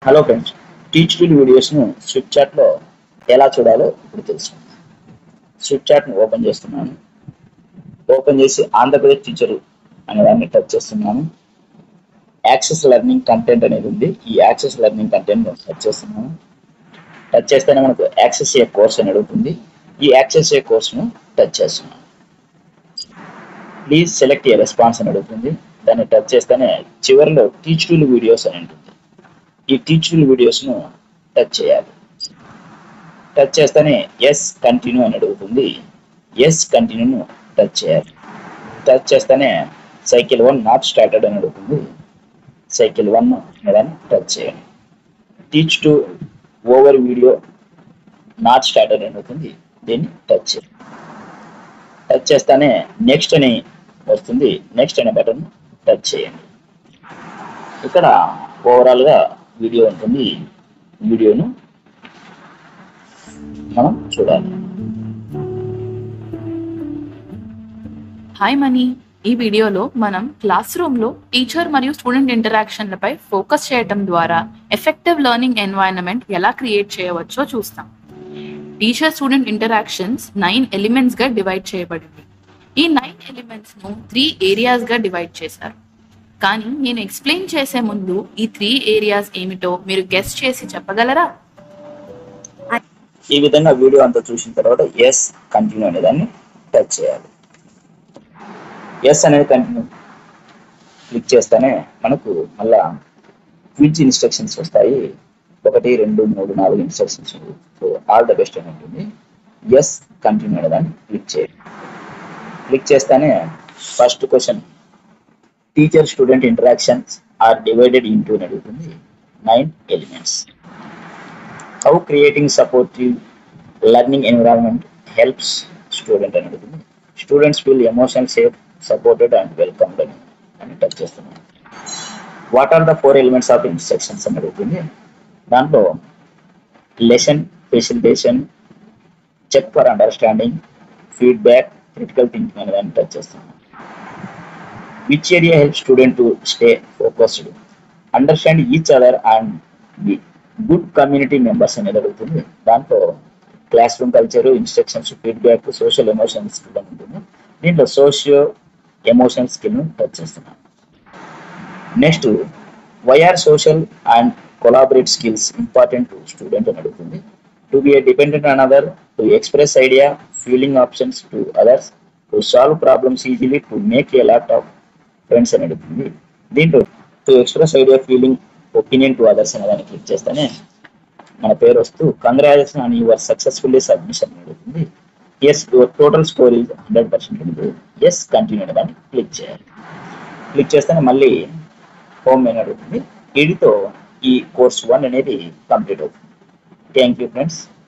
hello friends teach tool వీడియోస్ను Swift చాట్లో ఎలా చూడాలో ఇప్పుడు తెలుసుకుందాం స్విప్ చాట్ని ఓపెన్ చేస్తున్నాను ఓపెన్ చేసి ఆంధ్రప్రదేశ్ టీచరు అనే దాన్ని టచ్ చేస్తున్నాను యాక్సెస్ లెర్నింగ్ కంటెంట్ అనేది ఉంది ఈ యాక్సెస్ లెర్నింగ్ కంటెంట్ టచ్ చేస్తున్నాను టచ్ చేస్తేనే మనకు యాక్సెస్ ఏ కోర్స్ అని అడుగుతుంది ఈ యాక్సెస్ ఏ కోర్సును టచ్ చేస్తున్నాను ప్లీజ్ సెలెక్ట్ ఏ రెస్పాన్స్ అని అడుగుతుంది దాన్ని టచ్ చేస్తేనే చివరిలో టీచ్ టూల్ వీడియోస్ అని ఉంటుంది ఈ టీచ్ టూల్ వీడియోస్ను టచ్ చేయాలి టచ్ చేస్తేనే ఎస్ కంటిన్యూ అని అడుగుతుంది ఎస్ కంటిన్యూను టచ్ చేయాలి టచ్ చేస్తేనే సైకిల్ వన్ నాట్ స్టార్టెడ్ అని అడుగుతుంది సైకిల్ వన్ అనేదాన్ని టచ్ చేయండి teach to over video not started అని అడుగుతుంది దీన్ని టచ్ చేయండి టచ్ చేస్తానే నెక్స్ట్ అని వస్తుంది నెక్స్ట్ అనే బటన్ టచ్ చేయండి ఇక్కడ ఓవరాల్గా వీడియో ఉంటుంది వీడియోను మనం చూడాలి హాయ్ మనీ ఈ వీడియోలో మనం క్లాస్ రూమ్లో టీచర్ మరియు స్టూడెంట్ ఇంటరాక్షన్లపై ఫోకస్ చేయటం ద్వారా ఎఫెక్టివ్ లెర్నింగ్ ఎన్వైరన్మెంట్ ఎలా క్రియేట్ చేయవచ్చో చూస్తాం teacher student interactions nine elements గా డివైడ్ చేయబడింది ఈ నైన్ ఎలిమెంట్స్ ను త్రీ ఏరియాస్ గా డివైడ్ చేశారు కానీ నేను ఎక్స్ప్లెయిన్ చేసే ముందు ఈ త్రీ ఏరియాస్ ఏమిటో మీరు గెస్ట్ చేసి చెప్పగలరా ఈ విధంగా వీడియో అంతా చూసిన తర్వాత ఎస్ కంటిన్యూ అనే దాన్ని టచ్ చేయాలి ఎస్ అనేది కంటిన్యూ క్లిక్ చేస్తేనే మనకు మళ్ళా క్విజ్ ఇన్స్ట్రక్షన్స్ వస్తాయి ఒకటి రెండు మూడు నాలుగు instructions so all the best అని ఉంటుంది ఎస్ కంటిన్యూ అనే దాన్ని క్లిక్ చేయాలి క్లిక్ చేస్తేనే first question teacher student interactions are divided into అని అడుగుతుంది nine elements how creating supportive learning environment helps student అని అడుగుతుంది students feel emotion safe supported and welcomed అని అని టచ్ చేస్తున్నాను what are the four elements of instructions అని అడుగుతుంది దాంట్లో lesson facilitation check for understanding feedback critical thinking అనే దాన్ని టచ్ చేస్తున్నాను which area help student to stay focused understand each other and be good community members అనేది అడుగుతుంది దాంట్లో classroom culture instructions feedback social emotion skill అని ఉంటుంది దీంట్లో socio emotion skill ను టచ్ చేస్తున్నాను next why are social and collaborate skills important to student అని అడుగుతుంది to be a dependent on other to express idea feeling options to others to solve problems easily to make a lot of friends అని అడుగుతుంది దీంట్లో to express idea feeling opinion to others అనే దాన్ని click చేస్తేనే మన పేరు వస్తూ congratulation అని యువర్ సక్సెస్ఫుల్లీ సబ్మిషన్ అడుగుతుంది yes your total score is hundred percent ఉంది ఎస్ కంటిన్యూ అనే దాన్ని క్లిక్ చేయాలి క్లిక్ చేస్తేనే మళ్ళీ హోమ్ మెనూ అడుగుతుంది వీటితో ఈ కోర్స్ వన్ అనేది కంప్లీట్ అవుతుంది థ్యాంక్ యూ ఫ్రెండ్స్